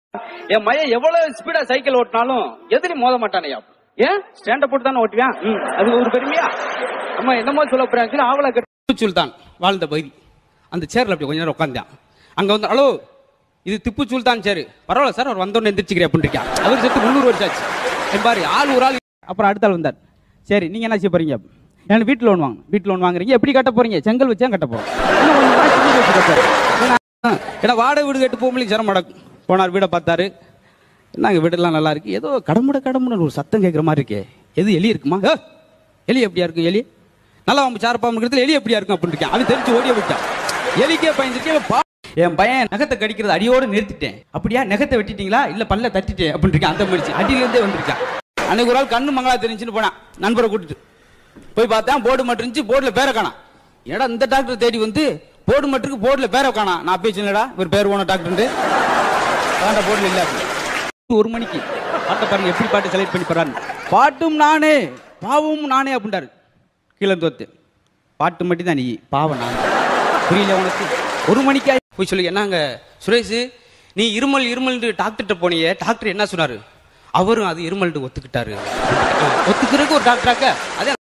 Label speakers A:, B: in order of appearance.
A: என் மையன் எவ்வளவு speedo cycle ஓட்டினாலும் எதிரி மோத மாட்டானையா ஏன் ஸ்டாண்ட போட்டு தானே ஓட்டுவியான் ம், அது ஒரு பெருமையா அம்மா என்னமோ சொல்ல போறாங்க ஆவலை கட்டு
B: திப்பு சுல்தான் வாழ்ந்த பகுதி அந்த சேர்ல அப்படி கொஞ்ச நேரம் உட்காந்தான் அங்க வந்து ஹலோ இது திப்பு சுல்தான் சேரு பரவாயில்ல சார் அவர் வந்தோடனே எந்திரிச்சுக்கிறேன் அப்படின்னு இருக்கான் அவர் செத்து முந்நூறு வருஷம் ஆச்சு என் பாரு ஆள் ஒரு ஆள்
C: அப்புறம் அடுத்த ஆள் வந்தார் சரி நீங்க என்ன செய்ய போறீங்க எனக்கு வீட்டு லோன் வாங்க வீட்டு லோன் வாங்குறீங்க எப்படி கட்ட போறீங்க செங்கல் வச்சா கட்ட போறோம் இன்னும் கொஞ்சம் நாள் சிமெண்ட் வச்சு கட்டுறேன். ஏன்னா,
B: ஏன்னா வாடகை வீடு கட்டு போகும்போது சிரமம் நடக்கும் போனார் வீடை பார்த்தாரு என்னங்க வீடெல்லாம் நல்லா இருக்கு ஏதோ கடமுட கடமுட ஒரு சத்தம் கேட்குற மாதிரி இருக்கே எது எலி இருக்குமா ஏ, எலி எப்படியா இருக்கும் எலி நல்லா அவங்க சாரப்பாம்பு இருக்கிறதுல எலி எப்படியா இருக்கும் அப்படின்னு இருக்கேன் அவன் தெரிஞ்சு ஓடிய விட்டான் எலிக்கே பயந்துருக்கேன் இவன் பா என் பையன் நகத்தை கடிக்கிறது அடியோடு நிறுத்திட்டேன் அப்படியா நகத்தை வெட்டிட்டீங்களா இல்ல பல்ல தட்டிட்டேன் அப்படின்னு இருக்கேன் அந்த மனுஷன் அடியிலேருந்தே வந்திருக்கான் அன்னைக்கு ஒரு ஆள் கண்ணு மங்களா தெரிஞ்சுன்னு போனான் நண்பரை கூட்டிட்டு போய் பார்த்தேன் போர்டு மட்டும் இருந்துச்சு போர்டுல பேரை காணாம் ஏடா இந்த டாக்டர் தேடி வந்து போர்டு மட்டும் போர்டுல பேரை காணாம் நான் போய் சொன்னடா ஒரு பேர் போன டாக்டர் வேண்டாம் போர்டுல இல்ல அப்படின்னு. ஒரு மணிக்கு பாட்டை பாருங்க எப்படி பாட்டு செலக்ட் பண்ணி போறாரு பாட்டும் நானே பாவமும் நானே அப்படின்றாரு கீழே தோத்து பாட்டு மட்டும் தான் நீ பாவம் நான் புரியல உனக்கு ஒரு மணிக்கா போய் சொல்லி என்னங்க சுரேஷ் நீ இருமல் இருமல் டாக்டர்கிட்ட போனியே டாக்டர் என்ன சொன்னாரு அவரும் அது இருமல்ட்டு ஒத்துக்கிட்டாரு ஒத்துக்கிறதுக்கு ஒரு டாக்டராக்க அதே